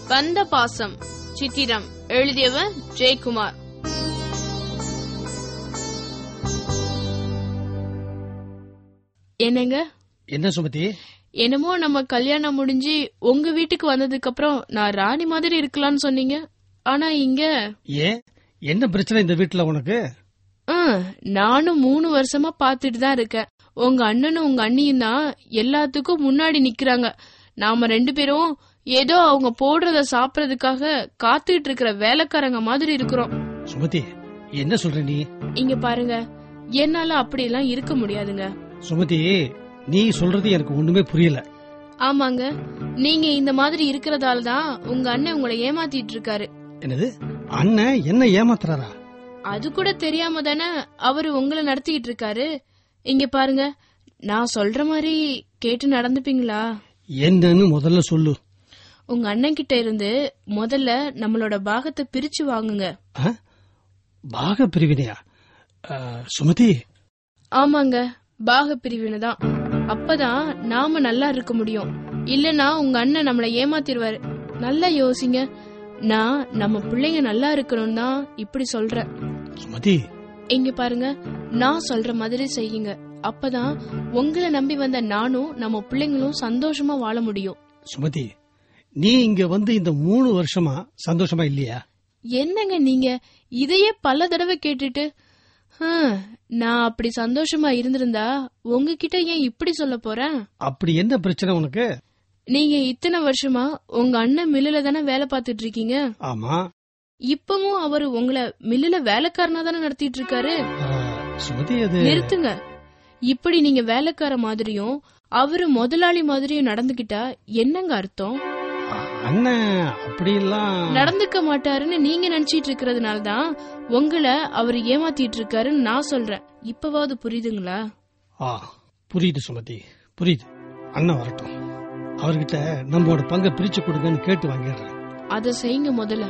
வந்த பாசம் சித்திரம் எழுதியவர் ஜெயக்குமார் என்னங்க என்ன சுமதி என்னமோ நம்ம கல்யாணம் முடிஞ்சு உங்க வீட்டுக்கு வந்ததுக்கு அப்புறம் நான் ராணி மாதிரி இருக்கலாம்னு சொன்னீங்க ஆனா இங்க ஏன் என்ன பிரச்சனை இந்த வீட்டுல உனக்கு ஆ, நானும் மூணு வருஷமா பாத்துட்டு தான் இருக்கேன் உங்க அண்ணனும் உங்க அண்ணியும் தான் எல்லாத்துக்கும் முன்னாடி நிக்கிறாங்க நாம ரெண்டு பேரும் ஏதோ அவங்க போடுறத சாப்பிடறதுக்காக காத்துட்டு இருக்கிற வேலைக்காரங்க மாதிரி இருக்கிறோம் சுமதி என்ன சொல்ற நீ இங்க பாருங்க என்னால அப்படியெல்லாம் இருக்க முடியாதுங்க சுமதி நீ சொல்றது எனக்கு ஒண்ணுமே புரியல ஆமாங்க நீங்க இந்த மாதிரி இருக்கிறதால தான் உங்க அண்ணன் உங்களை ஏமாத்திட்டு இருக்காரு என்னது அண்ணன் என்ன ஏமாத்துறாரா அது கூட தெரியாம தானே அவரு உங்களை நடத்திக்கிட்டு இருக்காரு இங்க பாருங்க நான் சொல்ற மாதிரி கேட்டு நடந்துப்பீங்களா என்னன்னு முதல்ல சொல்லு உங்க அண்ணன் கிட்ட இருந்து முதல்ல நம்மளோட பாகத்தை பிரிச்சு வாங்குங்க ஆ? பாக பிரிவினையா ஆ, சுமதி ஆமாங்க பாக பிரிவினை தான் அப்பதான் நாம நல்லா இருக்க முடியும் இல்லனா உங்க அண்ணன் நம்மள ஏமாத்திடுவாரு நல்லா யோசிங்க நான் நம்ம பிள்ளைங்க நல்லா இருக்கணும் தான் இப்படி சொல்றேன் சுமதி இங்க பாருங்க நான் சொல்ற மாதிரி செய்யுங்க அப்பதான் உங்களை நம்பி வந்த நானும் நம்ம பிள்ளைங்களும் சந்தோஷமா வாழ முடியும் சுமதி நீ இங்க வந்து இந்த மூணு வருஷமா சந்தோஷமா இல்லையா என்னங்க நீங்க இதையே பல தடவை கேட்டுட்டு ஹம், நான் அப்படி சந்தோஷமா இருந்திருந்தா உங்ககிட்ட ஏன் இப்படி சொல்ல போறேன் அப்படி என்ன பிரச்சனை உனக்கு நீங்க இத்தனை வருஷமா உங்க அண்ணன் மில்லுல தானே வேலை பார்த்துட்டு இருக்கீங்க ஆமா இப்பவும் அவரு உங்களை மில்லுல வேலைக்காரனா தானே நடத்திட்டு இருக்காரு ஆ, சுமதி அது நிறுத்துங்க இப்படி நீங்க வேலைக்கார மாதிரியும் அவரு முதலாளி மாதிரியும் நடந்துகிட்டா என்னங்க அர்த்தம் அண்ணன் அப்படியெல்லாம் நடந்துக்க மாட்டாருன்னு நீங்க நினைச்சிட்டு இருக்கிறதுனால தான் உங்களை அவர் ஏமாத்திட்டு இருக்காருன்னு நான் சொல்றேன் இப்பவாவது புரியுதுங்களா ஆ புரியுது சுமதி புரியுது அண்ணன் வரட்டும் அவர்கிட்ட நம்மளோட பங்கை பிரிச்சு கொடுங்கன்னு கேட்டு வாங்கிடுறேன் அத செய்யுங்க முதல்ல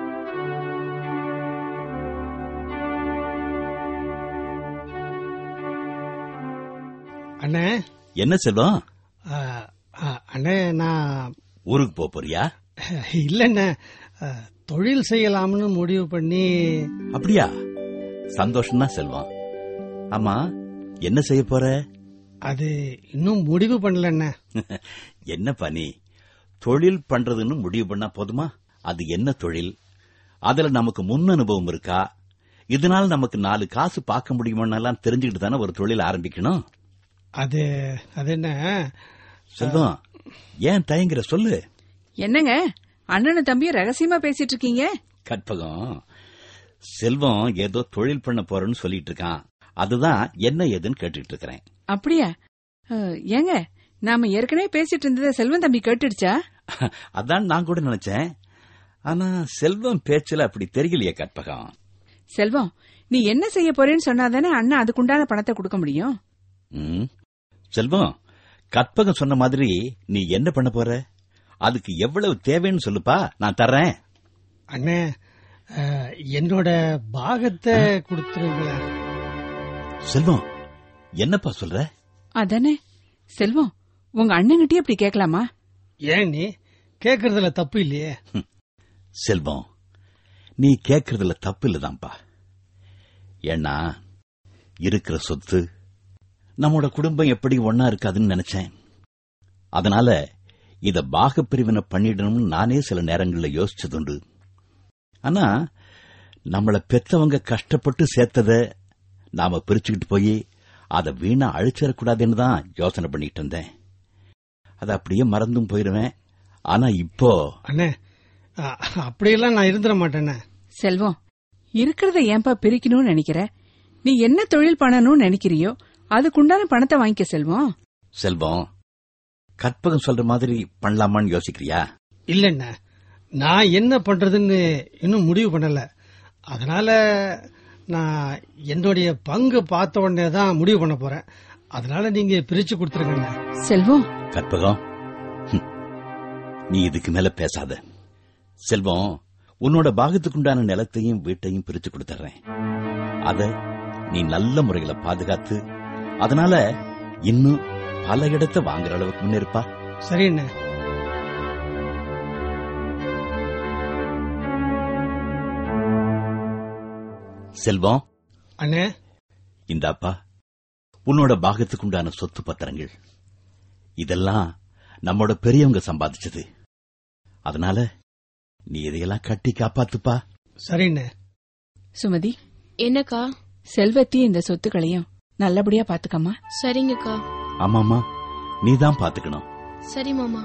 அண்ணே என்ன செல்வம் ஆ, ஆ, அண்ணே நான் ஊருக்கு போப் போறியா இல்லண்ணே ஆ, தொழில் செய்யலாம்னு முடிவு பண்ணி அப்படியா சந்தோஷம்தான் செல்வம் ஆமா என்ன செய்ய போற அது இன்னும் முடிவு பண்ணலண்ணே என்ன பணி தொழில் பண்றதுன்னு முடிவு பண்ணா போதுமா அது என்ன தொழில் அதுல நமக்கு முன் அனுபவம் இருக்கா இதனால நமக்கு நாலு காசு பார்க்க முடியுமான்னெல்லாம் தெரிஞ்சுக்கிட்டு தானே ஒரு தொழில் ஆரம்பிக்கணும் அது அது என்ன செல்வம் ஏன் தயங்குற சொல்லு என்னங்க அண்ணனும் தம்பியும் ரகசியமா பேசிட்டு இருக்கீங்க கற்பகம் செல்வம் ஏதோ தொழில் பண்ண போறேன்னு சொல்லிட்டு இருக்கான் அதுதான் என்ன ஏதுன்னு கேட்டுக்கிட்டு இருக்கிறேன் அப்படியா அஹ், ஏங்க நாம ஏற்கனவே பேசிட்டு இருந்ததை செல்வன் தம்பி கேட்டுடுச்சா அதான் நான் கூட நினைச்சேன் ஆனா செல்வம் பேச்சுல அப்படி தெரியலையே கற்பகம் செல்வம் நீ என்ன செய்ய போறேன்னு சொன்னாதானே அண்ணன் அதுக்குண்டான பணத்தை கொடுக்க முடியும் ம். செல்வம் கற்பகம் சொன்ன மாதிரி நீ என்ன பண்ண போற அதுக்கு எவ்வளவு தேவைன்னு சொல்லுப்பா நான் தர்றேன் அண்ணே ஆ, என்னோட பாகத்தை கொடுத்துருங்களேன் செல்வம் என்னப்பா சொல்ற அதானே செல்வம் உங்க அண்ணன்கிட்டயே அப்படி கேட்கலாமா ஏன் நீ கேக்குறதுல தப்பு இல்லையே செல்வம் நீ கேக்குறதுல தப்பு இல்லதான்ப்பா ஏன்னா இருக்கிற சொத்து நம்மோட குடும்பம் எப்படி ஒன்னா இருக்காதுன்னு நினைச்சேன் அதனால இத பாகப்பிரிவினை பண்ணிடணும்னு நானே சில நேரங்கள்ல யோசிச்சதுண்டு ஆனா நம்மள பெத்தவங்க கஷ்டப்பட்டு சேர்த்தத நாம பிரிச்சுக்கிட்டு போய் அதை வீணா அழிச்சிடக்கூடாதுன்னு தான் யோசனை பண்ணிட்டு இருந்தேன் அதை அப்படியே மறந்தும் போயிடுவேன் ஆனா இப்போ அண்ணே ஆ, அப்படியெல்லாம் நான் இருந்துட மாட்டேண்ணே செல்வம் இருக்கிறத ஏன்பா பிரிக்கணும்னு நினைக்கிற நீ என்ன தொழில் பண்ணணும்னு நினைக்கிறியோ அதுக்குண்டான பணத்தை வாங்கிக்க செல்வம் செல்வம் கற்பகம் சொல்ற மாதிரி பண்ணலாமான்னு யோசிக்கிறியா இல்லண்ணே நான் என்ன பண்றதுன்னு இன்னும் முடிவு பண்ணல அதனால நான் என்னுடைய பங்கு பார்த்த உடனே தான் முடிவு பண்ண போறேன் அதனால நீங்க பிரிச்சு கொடுத்துருங்கண்ணே செல்வம் கற்பகம் ஹம், நீ இதுக்கு மேல பேசாத செல்வம் உன்னோட பாகத்துக்குண்டான நிலத்தையும் வீட்டையும் பிரிச்சு கொடுத்துறேன் அத நீ நல்ல முறையில பாதுகாத்து அதனால இன்னும் பல இடத்தை வாங்குற அளவுக்கு முன்னேறுப்பா சரிண்ணே செல்வம் அண்ணே இந்தாப்பா உன்னோட பாகத்துக்கு உண்டான சொத்து பத்திரங்கள் இதெல்லாம் நம்மோட பெரியவங்க சம்பாதிச்சது அதனால நீ இதையெல்லாம் கட்டி காப்பாத்துப்பா சரிண்ணே சுமதி என்னக்கா செல்வத்தையும் இந்த சொத்துக்களையும் நல்லபடியா பாத்துக்கம்மா சரிங்கக்கா ஆமாமா நீதான் பாத்துக்கணும் சரி மாமா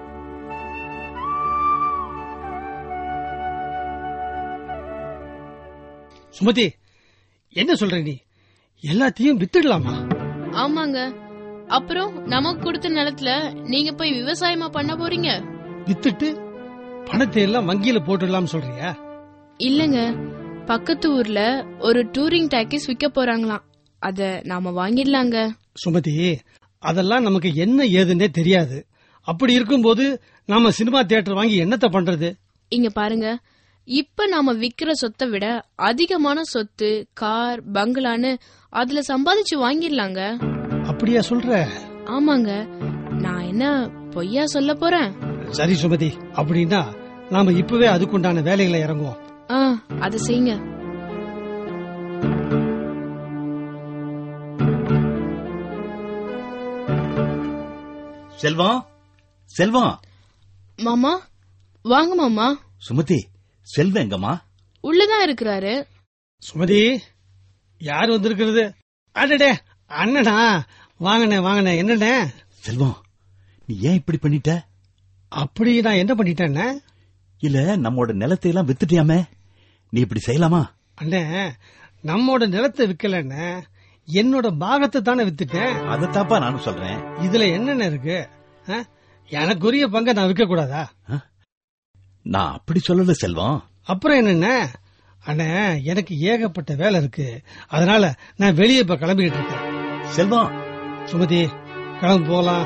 சுமதி என்ன சொல்ற நீ எல்லாத்தையும் வித்துடலாமா ஆமாங்க அப்புறம் நமக்கு கொடுத்த நிலத்துல நீங்க போய் விவசாயமா பண்ண போறீங்க வித்துட்டு பணத்தை எல்லாம் வங்கியில போட்டுடலாம் சொல்றியா இல்லங்க பக்கத்து ஊர்ல ஒரு டூரிங் டாக்கீஸ் விக்க போறாங்களாம் அத நாம வாங்கிடலாங்க சுமதி அதெல்லாம் நமக்கு என்ன ஏதுன்னே தெரியாது அப்படி இருக்கும்போது நாம சினிமா தியேட்டர் வாங்கி என்னத்த பண்றது இங்க பாருங்க இப்ப நாம விக்கிற சொத்தை விட அதிகமான சொத்து கார் பங்களான்னு அதுல சம்பாதிச்சு வாங்கிடலாங்க அப்படியா சொல்ற ஆமாங்க நான் என்ன பொய்யா சொல்ல போறேன் சரி சுமதி அப்படின்னா நாம இப்பவே அதுக்குண்டான வேலைகளை இறங்குவோம் ஆ அத செய்யுங்க செல்வம் செல்வம் மாமா வாங்க மாமா சுமதி செல்வம் எங்கம்மா உள்ளதான் இருக்கிறாரு சுமதி யார் வந்திருக்கிறது அடடே அண்ணனா வாங்கண்ணே வாங்கண்ணே என்னண்ணே செல்வம் நீ ஏன் இப்படி பண்ணிட்ட அப்படி நான் என்ன பண்ணிட்டேண்ணே இல்ல நம்மோட நிலத்தை எல்லாம் வித்துட்டியாமே நீ இப்படி செய்யலாமா அண்ணே நம்மோட நிலத்தை விக்கலண்ணே என்னோட பாகத்தை தானே வித்துட்டேன் அதத்தாப்பா நானும் சொல்றேன் இதுல என்னென்ன இருக்கு ஆ? எனக்குரிய பங்கை நான் விற்க கூடாதா நான் அப்படி சொல்லல செல்வம் அப்புறம் என்னென்ன அண்ணே எனக்கு ஏகப்பட்ட வேலை இருக்கு அதனால நான் வெளியே இப்ப கிளம்பிக்கிட்டு இருக்கேன் செல்வம் சுமதி கிளம்பு போலாம்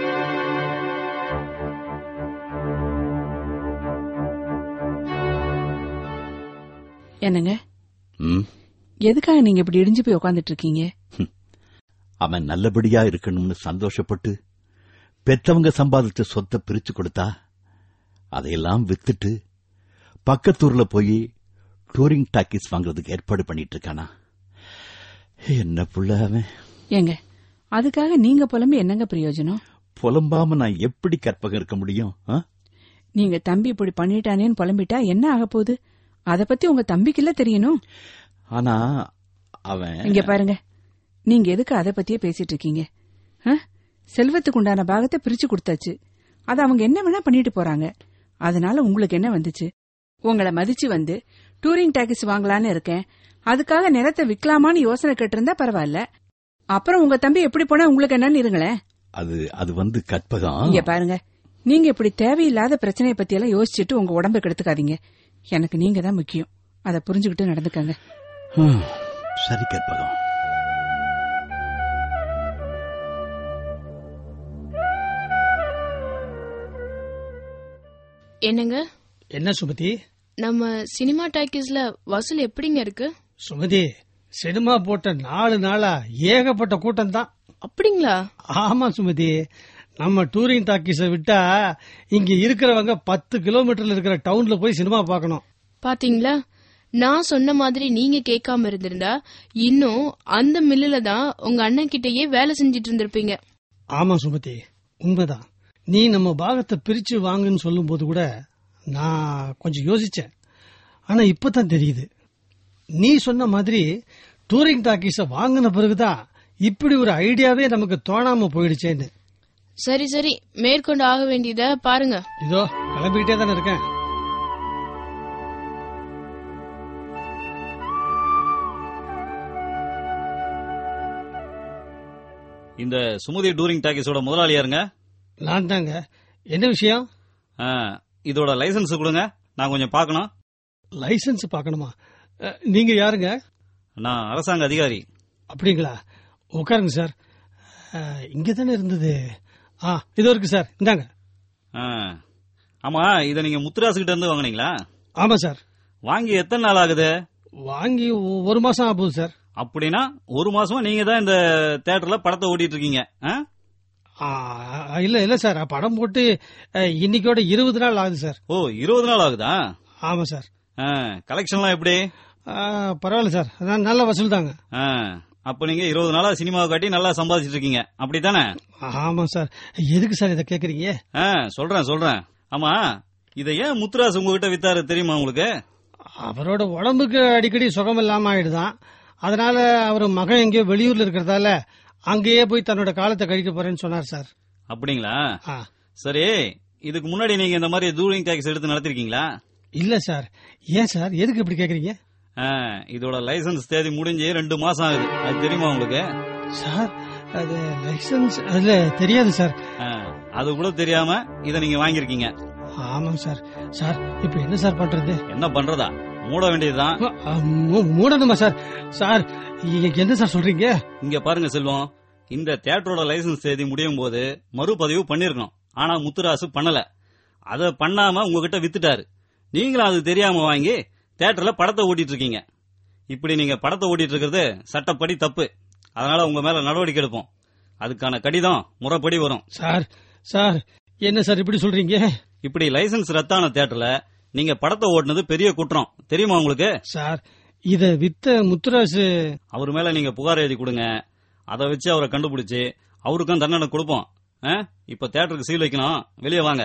என்னங்க ம், எதுக்காக நீங்க இப்படி இடிஞ்சு போய் உட்காந்துட்டு இருக்கீங்க அவன் நல்லபடியா இருக்கணும்னு சந்தோஷப்பட்டு பெத்தவங்க சம்பாதிச்ச சொத்தை பிரிச்சு கொடுத்தா அதையெல்லாம் வித்துட்டு பக்கத்தூர்ல போய் டூரிங் டாக்கீஸ் வாங்குறதுக்கு ஏற்பாடு பண்ணிட்டு இருக்கானா என்ன புள்ள அவன் ஏங்க அதுக்காக நீங்க புலம்பி என்னங்க பிரயோஜனம் புலம்பாம நான் எப்படி கற்பகம் இருக்க முடியும் ஆ? நீங்க தம்பி இப்படி பண்ணிட்டானேன்னு புலம்பிட்டா என்ன ஆக போகுது அத பத்தி உங்க தம்பிக்குள்ள தெரியணும் ஆனா அவன் இங்க பாருங்க நீங்க எதுக்கு அத பத்தியே பேசிட்டு இருக்கீங்க ஆ? செல்வத்துக்கு உண்டான பாகத்தை பிரிச்சு கொடுத்தாச்சு அது அவங்க என்ன வேணா பண்ணிட்டு போறாங்க அதனால உங்களுக்கு என்ன வந்துச்சு உங்களை மதிச்சு வந்து டூரிங் டாக்ஸி வாங்கலான்னு இருக்கேன் அதுக்காக நிலத்தை விக்கலாமான்னு யோசனை கேட்டிருந்தா பரவாயில்ல அப்புறம் உங்க தம்பி எப்படி போனா உங்களுக்கு என்னன்னு இருங்களேன் அது அது வந்து கற்பகம் இங்க பாருங்க நீங்க இப்படி தேவையில்லாத பிரச்சனைய பத்தி எல்லாம் யோசிச்சுட்டு உங்க உடம்ப கெடுத்துக்காதீங்க எனக்கு நீங்க தான் முக்கியம் அதை புரிஞ்சுக்கிட்டு நடந்துக்கங்க ஹம், சரி கற்பகம் என்னங்க என்ன சுமதி நம்ம சினிமா டாக்கீஸ்ல வசூல் எப்படிங்க இருக்கு சுமதி சினிமா போட்ட நாலு நாளா ஏகப்பட்ட கூட்டம் தான் அப்படிங்களா ஆமா சுமதி நம்ம டூரிங் டாக்கீஸ விட்டா இங்க இருக்கிறவங்க பத்து கிலோமீட்டர்ல இருக்கிற டவுன்ல போய் சினிமா பார்க்கணும் பாத்தீங்களா நான் சொன்ன மாதிரி நீங்க கேட்காம இருந்திருந்தா இன்னும் அந்த மில்லுல தான் உங்க அண்ணன் கிட்டயே வேலை செஞ்சிட்டு இருந்திருப்பீங்க ஆமா சுமதி உண்மைதான் நீ நம்ம பாகத்தை பிரிச்சு வாங்குன்னு சொல்லும்போது கூட நான் கொஞ்சம் யோசிச்சேன் ஆனா இப்பதான் தெரியுது நீ சொன்ன மாதிரி டூரிங் டாக்கீஸ வாங்கின பிறகுதான் இப்படி ஒரு ஐடியாவே நமக்கு தோணாம போயிடுச்சேன்னு சரி சரி மேற்கொண்டு ஆக வேண்டியத பாருங்க இதோ கிளம்பிக்கிட்டே தானே இருக்கேன் இந்த சுமதி டூரிங் டாக்கீஸோட முதலாளி யாருங்க நான் தாங்க என்ன விஷயம் ஆ, இதோட லைசன்ஸ் கொடுங்க நான் கொஞ்சம் பார்க்கணும் லைசென்ஸ் பார்க்கணுமா அஹ், நீங்க யாருங்க நான் அரசாங்க அதிகாரி அப்படிங்களா உட்காருங்க சார் அஹ், இங்க தானே இருந்தது ஆ இதோ இருக்கு சார் இந்தாங்க ஆ. ஆமா இதை நீங்க முத்துராசு கிட்ட இருந்து வாங்குனீங்களா ஆமா சார் வாங்கி எத்தனை நாள் ஆகுது வாங்கி ஒ- ஒரு மாசம் ஆகுது சார் அப்படின்னா ஒரு மாசமா நீங்க தான் இந்த தியேட்டர்ல படத்தை ஓட்டிட்டு இருக்கீங்க ஆ? ஆ, இல்ல இல்ல சார் படம் போட்டு அஹ், இன்னைக்கோட இருபது நாள் ஆகுது சார் ஓ இருபது நாள் ஆகுதா ஆமா சார் கலெக்ஷன்லாம் எப்படி ஆ, பரவாயில்ல சார் அதான் நல்ல வசூல் தாங்க ஆ, அப்ப நீங்க இருபது நாளா சினிமாவை காட்டி நல்லா சம்பாதிச்சிட்டு இருக்கீங்க அப்படித்தானே ஆமாம் சார் எதுக்கு சார் இதை கேட்குறீங்க ஆ, சொல்றேன் சொல்றேன் ஆமா இத ஏன் முத்துராஸ் உங்ககிட்ட வித்தாரு தெரியுமா உங்களுக்கு அவரோட உடம்புக்கு அடிக்கடி சுகம் இல்லாம ஆயிடுதான் அதனால அவர் மகன் எங்கேயோ வெளியூர்ல இருக்கிறதால அங்கேயே போய் தன்னோட காலத்தை கழிக்க போறேன்னு சொன்னார் சார் அப்படிங்களா ஆ, சரி இதுக்கு முன்னாடி நீங்க இந்த மாதிரி டூரிங் டாக்ஸ் எடுத்து நடத்திருக்கீங்களா இல்ல சார் ஏன் சார் எதுக்கு இப்படி கேக்குறீங்க ஆ, இதோட லைசென்ஸ் தேதி முடிஞ்சு ரெண்டு மாசம் ஆகுது அது தெரியுமா உங்களுக்கு சார் அது லைசன்ஸ் அதுல தெரியாது சார் ஆ, அது கூட தெரியாம இத நீங்க வாங்கியிருக்கீங்க ஆமாம் சார் சார் இப்ப என்ன சார் பண்றது என்ன பண்றதா மூட வேண்டியதுதான் ஆ, மூ- மூடணுமா சார் சார் இ- என்ன சார் சொல்றீங்க இங்க பாருங்க செல்வம் இந்த தியேட்டரோட லைசென்ஸ் தேதி முடியும் போது மறுபதிவு பண்ணிருக்கணும் ஆனா முத்துராசு பண்ணல அத பண்ணாம உங்ககிட்ட வித்துட்டாரு நீங்களும் அது தெரியாம வாங்கி தியேட்டர்ல படத்தை ஓட்டிட்டு இருக்கீங்க இப்படி நீங்க படத்தை ஓட்டிட்டு இருக்கிறது சட்டப்படி தப்பு அதனால உங்க மேல நடவடிக்கை எடுப்போம் அதுக்கான கடிதம் முறைப்படி வரும் சார் சார் என்ன சார் இப்படி சொல்றீங்க இப்படி லைசென்ஸ் ரத்தான தியேட்டர்ல நீங்க படத்தை ஓட்டுனது பெரிய குற்றம் தெரியுமா உங்களுக்கு சார் இத வித்த முத்துராசு அவர் மேல நீங்க புகார் எழுதி கொடுங்க அதை வச்சு அவரை கண்டுபிடிச்சு அவருக்கும் தண்டனை கொடுப்போம் ஆ? இப்ப தியேட்டருக்கு சீல் வைக்கணும் வெளியே வாங்க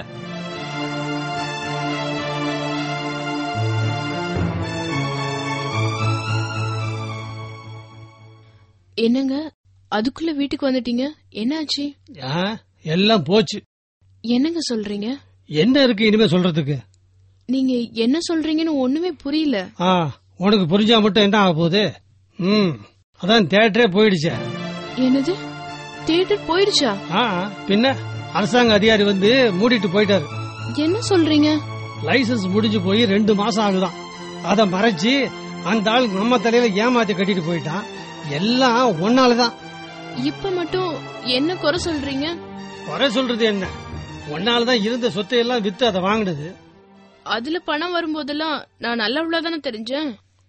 என்னங்க அதுக்குள்ள வீட்டுக்கு வந்துட்டீங்க என்னாச்சு ஆ, எல்லாம் போச்சு என்னங்க சொல்றீங்க என்ன இருக்கு இனிமே சொல்றதுக்கு நீங்க என்ன சொல்றீங்கன்னு ஒண்ணுமே புரியல ஆ உனக்கு புரிஞ்சா மட்டும் என்ன ஆக போகுது ம் அதான் தேட்டரே போயிடுச்சே என்னது தியேட்டர் போயிடுச்சா ஆ பின்ன அரசாங்க அதிகாரி வந்து மூடிட்டு போயிட்டாரு என்ன சொல்றீங்க லைசென்ஸ் முடிஞ்சு போய் ரெண்டு மாசம் ஆகுதான் அத மறைச்சு அந்த ஆள் நம்ம தலையில ஏமாத்தி கட்டிட்டு போயிட்டான் எல்லாம் ஒன்னாலதான் இப்ப மட்டும் என்ன குறை சொல்றீங்க குறை சொல்றது என்ன ஒன்னாலதான் இருந்த சொத்தை எல்லாம் வித்து அதை வாங்கினது அதுல பணம் வரும்போதெல்லாம் நான் நல்லவளா தானே தெரிஞ்சேன்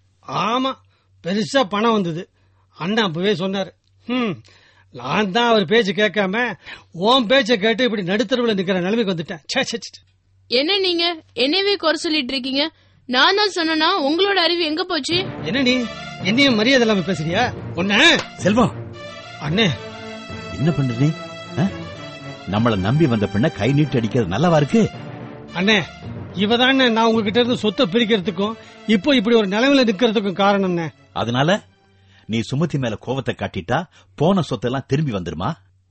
ஆமா பெருசா பணம் வந்தது அண்ணா அப்பவே சொன்னாரு ஹம் நான் தான் அவர் பேச்சு கேட்காம உன் பேச்ச கேட்டு இப்படி நடுத்தருவுல நிக்கிற நிலைமைக்கு வந்துட்டேன் ச்சே, ச்சே, ச்சே. என்ன நீங்க என்னவே குறை சொல்லிட்டு இருக்கீங்க நான் தான் சொன்னா உங்களோட அறிவு எங்க போச்சு என்ன நீ என்னையும் மரியாதை இல்லாம பேசுறியா ஒன்ன செல்வம் அண்ணே என்ன பண்ற நீ ஆ? நம்மள நம்பி வந்த பெண்ண கை நீட்டு அடிக்கிறது நல்லாவா இருக்கு அண்ணே இவதானே நான் உங்ககிட்ட இருந்து சொத்தை பிரிக்கிறதுக்கும் இப்போ இப்படி ஒரு நிலைமையில நிக்கிறதுக்கும் காரணம்னே அதனால நீ சுமதி மேல கோவத்தை காட்டிட்டா போன சொத்தெல்லாம் திரும்பி வந்துருமா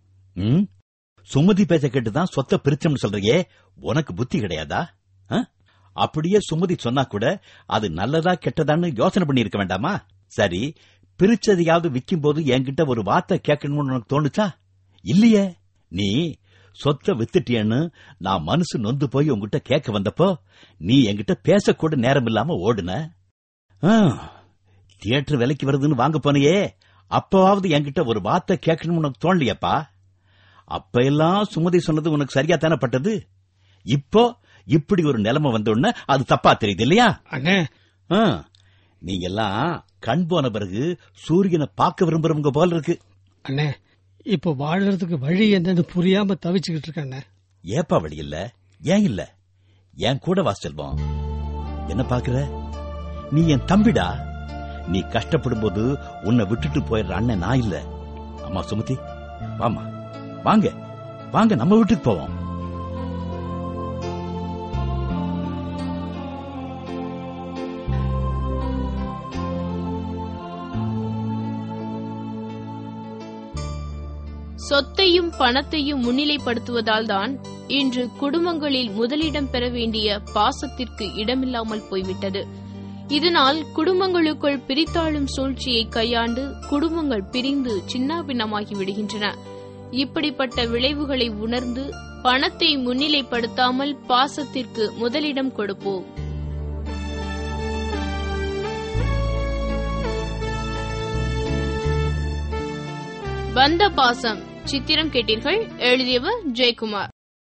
ம் சுமதி பேச்ச கேட்டுதான் சொத்தை பிரிச்சோம்னு சொல்றியே உனக்கு புத்தி கிடையாதா ஆ? அப்படியே சுமதி சொன்னா கூட அது நல்லதா கெட்டதான்னு யோசனை பண்ணி இருக்க வேண்டாமா சரி பிரிச்சதையாவது விக்கும் போது என்கிட்ட ஒரு வார்த்தை கேட்கணும்னு உனக்கு தோணுச்சா இல்லையே நீ சொத்தை வித்துட்டியன்னு நான் மனசு நொந்து போய் உன்கிட்ட கேட்க வந்தப்போ நீ என்கிட்ட பேசக்கூட நேரம் இல்லாம ஓடுன ஆ, தியேட்டர் விலைக்கு வருதுன்னு வாங்க போனியே அப்பவாவது என்கிட்ட ஒரு வார்த்தை கேட்கணும்னு உனக்கு தோணலையப்பா அப்ப எல்லாம் சுமதி சொன்னது உனக்கு சரியா தானே பட்டது இப்போ இப்படி ஒரு நிலைமை வந்த உடனே அது தப்பா தெரியுது இல்லையா அண்ணே ஆ, நீங்க எல்லாம் கண் போன பிறகு சூரியனை பார்க்க விரும்புறவங்க போல இருக்கு அண்ணே இப்போ வாழறதுக்கு வழி என்னன்னு புரியாம தவிச்சுக்கிட்டு இருக்கேன் அண்ணே ஏப்பா வழி இல்ல ஏன் இல்ல என் கூட வா செல்வம் என்ன பாக்குற நீ என் தம்பிடா நீ கஷ்டப்படும் போது உன்னை விட்டுட்டு போயிடுற அண்ணன் நான் இல்ல அம்மா சுமதி வாமா வாங்க வாங்க நம்ம வீட்டுக்கு போவோம் சொத்தையும் பணத்தையும் முன்னிலைப்படுத்துவதால் தான் இன்று குடும்பங்களில் முதலிடம் பெற வேண்டிய பாசத்திற்கு இடமில்லாமல் போய்விட்டது இதனால் குடும்பங்களுக்குள் பிரித்தாளும் சூழ்ச்சியை கையாண்டு குடும்பங்கள் பிரிந்து சின்னாபின்னமாகி விடுகின்றன இப்படிப்பட்ட விளைவுகளை உணர்ந்து பணத்தை முன்னிலைப்படுத்தாமல் பாசத்திற்கு முதலிடம் கொடுப்போம் வந்த பாசம் சித்திரம் கேட்டீர்கள் எழுதியவர் ஜெயக்குமார்